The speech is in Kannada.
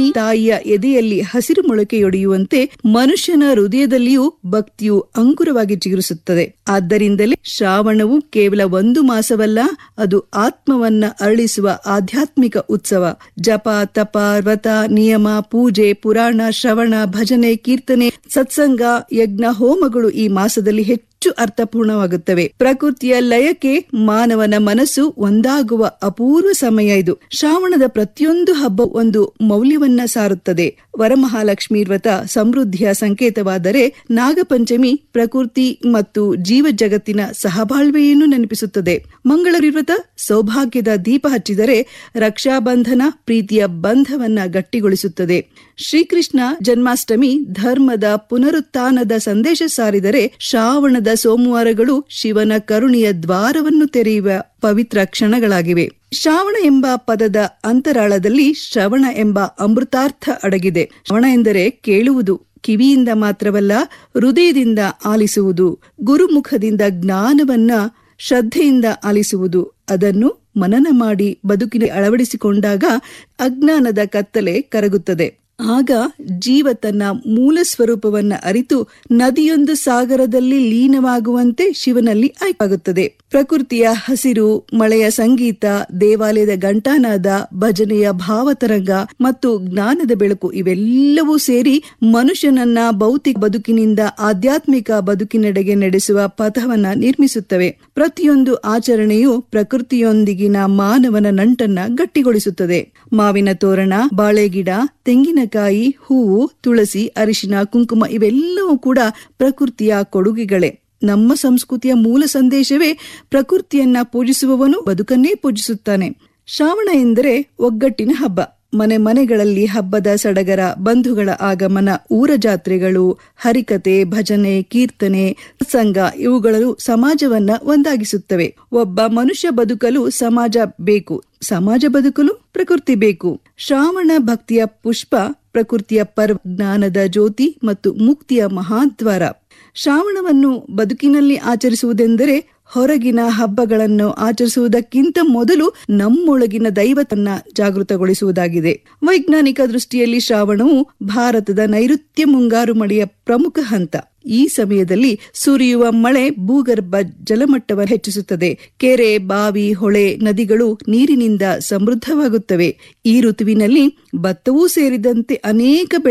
ತಾಯಿಯ ಎದೆಯಲ್ಲಿ ಹಸಿರು ಮೊಳಕೆಯೊಡೆಯುವಂತೆ ಮನುಷ್ಯನ ಹೃದಯದಲ್ಲಿಯೂ ಭಕ್ತಿಯು ಅಂಕುರವಾಗಿ ಚಿಗುರಿಸುತ್ತದೆ ಆದ್ದರಿಂದಲೇ ಶ್ರಾವಣವು ಕೇವಲ ಒಂದು ಮಾಸವಲ್ಲ ಅದು ಆತ್ಮವನ್ನ ಅರಳಿಸುವ ಆಧ್ಯಾತ್ಮಿಕ ಉತ್ಸವ ಜಪ ತಪ ವ್ರತ ನಿಯಮ ಪೂಜೆ ಪುರಾಣ ಶ್ರವಣ ಭಜನೆ ಕೀರ್ತನೆ ಸತ್ಸಂಗ ಯಜ್ಞ ಹೋಮಗಳು ಈ ಮಾಸದಲ್ಲಿ ಹೆಚ್ಚು ಅರ್ಥಪೂರ್ಣವಾಗುತ್ತವೆ ಪ್ರಕೃತಿಯ ಲಯಕ್ಕೆ ಮಾನವನ ಮನಸ್ಸು ಒಂದಾಗುವ ಅಪೂರ್ವ ಸಮಯ ಇದು ಶ್ರಾವಣದ ಪ್ರತಿಯೊಂದು ಹಬ್ಬ ಒಂದು ಮೌಲ್ಯವನ್ನ ಸಾರುತ್ತದೆ ವರಮಹಾಲಕ್ಷ್ಮಿ ವ್ರತ ಸಮೃದ್ಧಿಯ ಸಂಕೇತವಾದರೆ ನಾಗಪಂಚಮಿ ಪ್ರಕೃತಿ ಮತ್ತು ಜೀವ ಜಗತ್ತಿನ ಸಹಬಾಳ್ವೆಯನ್ನು ನೆನಪಿಸುತ್ತದೆ ಮಂಗಳೂರಿ ವ್ರತ ಸೌಭಾಗ್ಯದ ದೀಪ ಹಚ್ಚಿದರೆ ರಕ್ಷಾಬಂಧನ ಪ್ರೀತಿಯ ಬಂಧವನ್ನ ಗಟ್ಟಿಗೊಳಿಸುತ್ತದೆ ಶ್ರೀಕೃಷ್ಣ ಜನ್ಮಾಷ್ಟಮಿ ಧರ್ಮದ ಪುನರುತ್ಥಾನದ ಸಂದೇಶ ಸಾರಿದರೆ ಶ್ರಾವಣದ ಸೋಮವಾರಗಳು ಶಿವನ ಕರುಣೆಯ ದ್ವಾರವನ್ನು ತೆರೆಯುವ ಪವಿತ್ರ ಕ್ಷಣಗಳಾಗಿವೆ ಶ್ರಾವಣ ಎಂಬ ಪದದ ಅಂತರಾಳದಲ್ಲಿ ಶ್ರವಣ ಎಂಬ ಅಮೃತಾರ್ಥ ಅಡಗಿದೆ ಶ್ರವಣ ಎಂದರೆ ಕೇಳುವುದು ಕಿವಿಯಿಂದ ಮಾತ್ರವಲ್ಲ ಹೃದಯದಿಂದ ಆಲಿಸುವುದು ಗುರುಮುಖದಿಂದ ಜ್ಞಾನವನ್ನ ಶ್ರದ್ಧೆಯಿಂದ ಆಲಿಸುವುದು ಅದನ್ನು ಮನನ ಮಾಡಿ ಬದುಕಿನ ಅಳವಡಿಸಿಕೊಂಡಾಗ ಅಜ್ಞಾನದ ಕತ್ತಲೆ ಕರಗುತ್ತದೆ ಆಗ ಜೀವ ತನ್ನ ಮೂಲ ಸ್ವರೂಪವನ್ನ ಅರಿತು ನದಿಯೊಂದು ಸಾಗರದಲ್ಲಿ ಲೀನವಾಗುವಂತೆ ಶಿವನಲ್ಲಿ ಆಯ್ಕಾಗುತ್ತದೆ ಪ್ರಕೃತಿಯ ಹಸಿರು ಮಳೆಯ ಸಂಗೀತ ದೇವಾಲಯದ ಘಂಟಾನಾದ ಭಜನೆಯ ಭಾವತರಂಗ ಮತ್ತು ಜ್ಞಾನದ ಬೆಳಕು ಇವೆಲ್ಲವೂ ಸೇರಿ ಮನುಷ್ಯನನ್ನ ಭೌತಿಕ ಬದುಕಿನಿಂದ ಆಧ್ಯಾತ್ಮಿಕ ಬದುಕಿನೆಡೆಗೆ ನಡೆಸುವ ಪಥವನ್ನ ನಿರ್ಮಿಸುತ್ತವೆ ಪ್ರತಿಯೊಂದು ಆಚರಣೆಯು ಪ್ರಕೃತಿಯೊಂದಿಗಿನ ಮಾನವನ ನಂಟನ್ನ ಗಟ್ಟಿಗೊಳಿಸುತ್ತದೆ ಮಾವಿನ ತೋರಣ ಬಾಳೆಗಿಡ ತೆಂಗಿನಕಾಯಿ ಹೂವು ತುಳಸಿ ಅರಿಶಿನ ಕುಂಕುಮ ಇವೆಲ್ಲವೂ ಕೂಡ ಪ್ರಕೃತಿಯ ಕೊಡುಗೆಗಳೇ ನಮ್ಮ ಸಂಸ್ಕೃತಿಯ ಮೂಲ ಸಂದೇಶವೇ ಪ್ರಕೃತಿಯನ್ನ ಪೂಜಿಸುವವನು ಬದುಕನ್ನೇ ಪೂಜಿಸುತ್ತಾನೆ ಶ್ರಾವಣ ಎಂದರೆ ಒಗ್ಗಟ್ಟಿನ ಹಬ್ಬ ಮನೆ ಮನೆಗಳಲ್ಲಿ ಹಬ್ಬದ ಸಡಗರ ಬಂಧುಗಳ ಆಗಮನ ಊರ ಜಾತ್ರೆಗಳು ಹರಿಕತೆ ಭಜನೆ ಕೀರ್ತನೆ ಸಂಘ ಇವುಗಳು ಸಮಾಜವನ್ನ ಒಂದಾಗಿಸುತ್ತವೆ ಒಬ್ಬ ಮನುಷ್ಯ ಬದುಕಲು ಸಮಾಜ ಬೇಕು ಸಮಾಜ ಬದುಕಲು ಪ್ರಕೃತಿ ಬೇಕು ಶ್ರಾವಣ ಭಕ್ತಿಯ ಪುಷ್ಪ ಪ್ರಕೃತಿಯ ಪರ್ವ ಜ್ಞಾನದ ಜ್ಯೋತಿ ಮತ್ತು ಮುಕ್ತಿಯ ಮಹಾದ್ವಾರ ಶ್ರಾವಣವನ್ನು ಬದುಕಿನಲ್ಲಿ ಆಚರಿಸುವುದೆಂದರೆ ಹೊರಗಿನ ಹಬ್ಬಗಳನ್ನು ಆಚರಿಸುವುದಕ್ಕಿಂತ ಮೊದಲು ನಮ್ಮೊಳಗಿನ ದೈವತನ್ನ ಜಾಗೃತಗೊಳಿಸುವುದಾಗಿದೆ ವೈಜ್ಞಾನಿಕ ದೃಷ್ಟಿಯಲ್ಲಿ ಶ್ರಾವಣವು ಭಾರತದ ನೈಋತ್ಯ ಮುಂಗಾರು ಮಳೆಯ ಪ್ರಮುಖ ಹಂತ ಈ ಸಮಯದಲ್ಲಿ ಸುರಿಯುವ ಮಳೆ ಭೂಗರ್ಭ ಜಲಮಟ್ಟವನ್ನು ಹೆಚ್ಚಿಸುತ್ತದೆ ಕೆರೆ ಬಾವಿ ಹೊಳೆ ನದಿಗಳು ನೀರಿನಿಂದ ಸಮೃದ್ಧವಾಗುತ್ತವೆ ಈ ಋತುವಿನಲ್ಲಿ ಭತ್ತವೂ ಸೇರಿದಂತೆ ಅನೇಕ